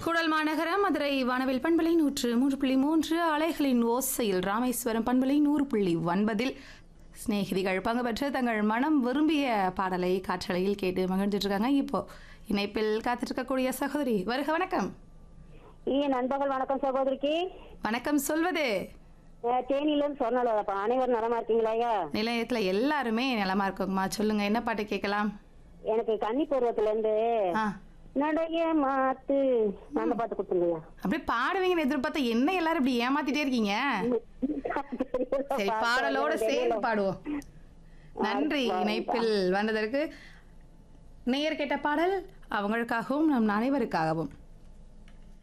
குடல் மாநகர மதுரை வானவில் பண்பலை நூற்று மூன்று புள்ளி மூன்று அலைகளின் ஓசையில் ராமேஸ்வரம் பண்பலை நூறு புள்ளி ஒன்பதில் சிநேகிதிகள் பங்கு பெற்று தங்கள் மனம் விரும்பிய பாடலை காற்றலையில் கேட்டு மகிழ்ந்துட்டு இருக்காங்க இப்போ இணைப்பில் காத்துட்டு இருக்கக்கூடிய சகோதரி வருக வணக்கம் இனிய நண்பர்கள் வணக்கம் சகோதரிக்கு வணக்கம் சொல்வது அஹ், தேனியிலிருந்து சொன்னலப்பா அனைவரும் நலமா இருக்கீங்களா ஐயா நிலையத்துல எல்லாருமே நலமா இருக்கோங்கம்மா சொல்லுங்க என்ன பாட்டு கேட்கலாம் எனக்கு கன்னி பருவத்துல இருந்து ஆ நடைய மாத்து அந்த பாட்டு கொடுத்துருங்கய்யா அப்படியே பாடுவீங்கன்னு எதிர்பார்த்தா என்ன எல்லாரும் இப்படி ஏமாத்திட்டே இருக்கீங்க சரி பாடலோட சேர்ந்து பாடுவோம் நன்றி இணைப்பில் வந்ததற்கு நேயர் கேட்ட பாடல் அவங்களுக்காகவும் நம் அனைவருக்காகவும்